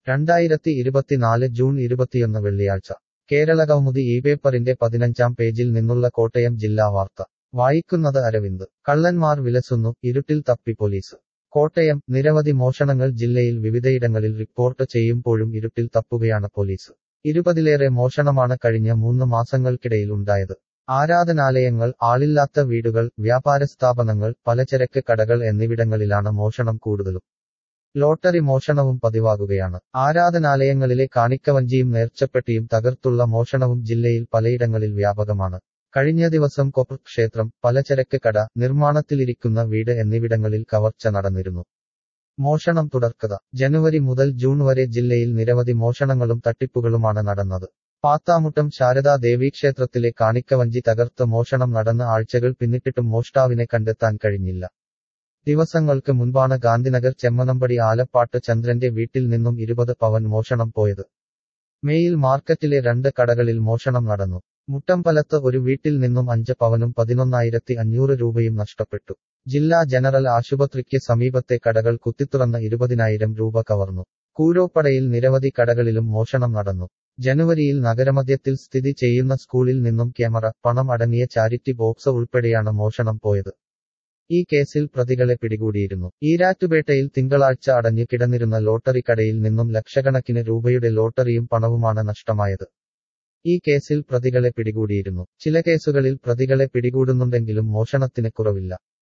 രണ്ടായിരത്തി ഇരുപത്തിനാല് ജൂൺ ഇരുപത്തിയൊന്ന് വെള്ളിയാഴ്ച കേരള കൗമുദി ഈ പേപ്പറിന്റെ പതിനഞ്ചാം പേജിൽ നിന്നുള്ള കോട്ടയം ജില്ലാ വാർത്ത വായിക്കുന്നത് അരവിന്ദ് കള്ളന്മാർ വിലസുന്നു ഇരുട്ടിൽ തപ്പി പോലീസ് കോട്ടയം നിരവധി മോഷണങ്ങൾ ജില്ലയിൽ വിവിധയിടങ്ങളിൽ റിപ്പോർട്ട് ചെയ്യുമ്പോഴും ഇരുട്ടിൽ തപ്പുകയാണ് പോലീസ് ഇരുപതിലേറെ മോഷണമാണ് കഴിഞ്ഞ മൂന്ന് മാസങ്ങൾക്കിടയിൽ ഉണ്ടായത് ആരാധനാലയങ്ങൾ ആളില്ലാത്ത വീടുകൾ വ്യാപാര സ്ഥാപനങ്ങൾ പലചരക്ക് കടകൾ എന്നിവിടങ്ങളിലാണ് മോഷണം കൂടുതലും ലോട്ടറി മോഷണവും പതിവാകുകയാണ് ആരാധനാലയങ്ങളിലെ കാണിക്കവഞ്ചിയും നേർച്ചപ്പെട്ടിയും തകർത്തുള്ള മോഷണവും ജില്ലയിൽ പലയിടങ്ങളിൽ വ്യാപകമാണ് കഴിഞ്ഞ ദിവസം കൊപ്പർ ക്ഷേത്രം പലചരക്ക് കട നിർമ്മാണത്തിലിരിക്കുന്ന വീട് എന്നിവിടങ്ങളിൽ കവർച്ച നടന്നിരുന്നു മോഷണം തുടർക്കഥ ജനുവരി മുതൽ ജൂൺ വരെ ജില്ലയിൽ നിരവധി മോഷണങ്ങളും തട്ടിപ്പുകളുമാണ് നടന്നത് പാത്താമുട്ടം ശാരദാ ദേവീക്ഷേത്രത്തിലെ കാണിക്കവഞ്ചി തകർത്ത് മോഷണം നടന്ന ആഴ്ചകൾ പിന്നിട്ടിട്ടും മോഷ്ടാവിനെ കണ്ടെത്താൻ കഴിഞ്ഞില്ല ദിവസങ്ങൾക്ക് മുൻപാണ് ഗാന്ധിനഗർ ചെമ്മനമ്പടി ആലപ്പാട്ട് ചന്ദ്രന്റെ വീട്ടിൽ നിന്നും ഇരുപത് പവൻ മോഷണം പോയത് മേയിൽ മാർക്കറ്റിലെ രണ്ട് കടകളിൽ മോഷണം നടന്നു മുട്ടമ്പലത്ത് ഒരു വീട്ടിൽ നിന്നും അഞ്ച് പവനും പതിനൊന്നായിരത്തി അഞ്ഞൂറ് രൂപയും നഷ്ടപ്പെട്ടു ജില്ലാ ജനറൽ ആശുപത്രിക്ക് സമീപത്തെ കടകൾ കുത്തിത്തുറന്ന ഇരുപതിനായിരം രൂപ കവർന്നു കൂരോപ്പടയിൽ നിരവധി കടകളിലും മോഷണം നടന്നു ജനുവരിയിൽ നഗരമധ്യത്തിൽ സ്ഥിതി ചെയ്യുന്ന സ്കൂളിൽ നിന്നും ക്യാമറ പണം അടങ്ങിയ ചാരിറ്റി ബോക്സ് ഉൾപ്പെടെയാണ് മോഷണം പോയത് ഈ കേസിൽ പ്രതികളെ പിടികൂടിയിരുന്നു ഈരാറ്റുപേട്ടയിൽ തിങ്കളാഴ്ച അടഞ്ഞു കിടന്നിരുന്ന ലോട്ടറി കടയിൽ നിന്നും ലക്ഷക്കണക്കിന് രൂപയുടെ ലോട്ടറിയും പണവുമാണ് നഷ്ടമായത് ഈ കേസിൽ പ്രതികളെ പിടികൂടിയിരുന്നു ചില കേസുകളിൽ പ്രതികളെ പിടികൂടുന്നുണ്ടെങ്കിലും മോഷണത്തിന് കുറവില്ല